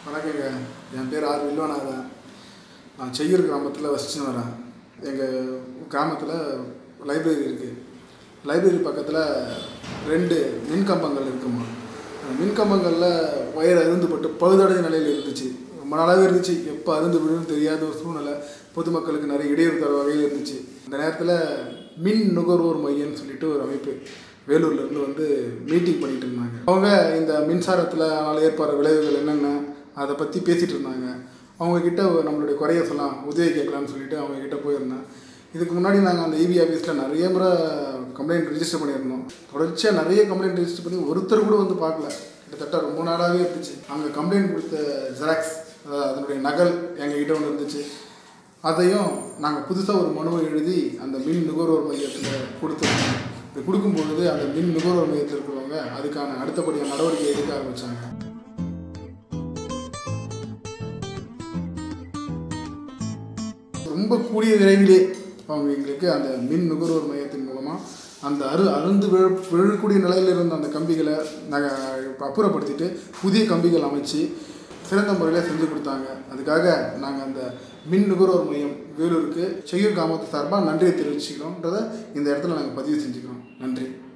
வணக்கங்க என் பேர் ஆர் வில்வநாதன் நான் செய்யூர் கிராமத்தில் வசிச்சுன்னு வரேன் எங்கள் கிராமத்தில் லைப்ரரி இருக்குது லைப்ரரி பக்கத்தில் ரெண்டு மின்கம்பங்கள் இருக்குமா அந்த மின்கம்பங்களில் ஒயர் அருந்துபட்டு பழுதடைஞ்ச நிலையில் இருந்துச்சு ரொம்ப நாளாகவே இருந்துச்சு எப்போ அருந்து விழுன்னு தெரியாத ஒரு சூழ்நிலை பொதுமக்களுக்கு நிறைய இடையூறு தர வகையில் இருந்துச்சு இந்த நேரத்தில் மின் நுகர்வோர் மையம்னு சொல்லிட்டு ஒரு அமைப்பு வேலூர்லேருந்து வந்து மீட்டிங் பண்ணிட்டு இருந்தாங்க அவங்க இந்த மின்சாரத்தில் அதனால் ஏற்படுற விளைவுகள் என்னென்ன அதை பற்றி பேசிகிட்டு இருந்தாங்க அவங்கக்கிட்ட நம்மளுடைய குறைய சொல்லலாம் உதவி கேட்கலாம்னு சொல்லிட்டு அவங்க கிட்ட போயிருந்தேன் இதுக்கு முன்னாடி நாங்கள் அந்த இபி ஆஃபீஸில் நிறைய முறை கம்ப்ளைண்ட் ரிஜிஸ்டர் பண்ணியிருந்தோம் தொடர்ச்சியாக நிறைய கம்ப்ளைண்ட் ரிஜிஸ்டர் பண்ணி ஒருத்தர் கூட வந்து பார்க்கல கிட்டத்தட்ட ரொம்ப நாளாகவே இருந்துச்சு அங்கே கம்ப்ளைண்ட் கொடுத்த ஜெராக்ஸ் அதாவது அதனுடைய நகல் எங்ககிட்ட ஒன்று இருந்துச்சு அதையும் நாங்கள் புதுசாக ஒரு மனுவை எழுதி அந்த மின் நுகர்வோர் மையத்தில் கொடுத்துருக்கோம் இது கொடுக்கும்பொழுது அந்த மின் நுகர்வோர் மையத்தில் இருக்கிறவங்க அதுக்கான அடுத்தபடியான நடவடிக்கை எடுக்க ஆரம்பித்தாங்க ரொம்ப கூடிய விரைவிலே அவங்க எங்களுக்கு அந்த மின் நுகர்வோர் மையத்தின் மூலமாக அந்த அரு அருந்து விழ விழக்கூடிய நிலையில் இருந்த அந்த கம்பிகளை நாங்கள் அப்புறப்படுத்திட்டு புதிய கம்பிகள் அமைச்சு சிறந்த முறையில் செஞ்சு கொடுத்தாங்க அதுக்காக நாங்கள் அந்த மின் நுகர்வோர் மையம் வேலூருக்கு செய்யூர் கிராமத்து சார்பாக நன்றியை தெரிவிச்சுக்கிறோன்றதை இந்த இடத்துல நாங்கள் பதிவு செஞ்சுக்கிறோம் நன்றி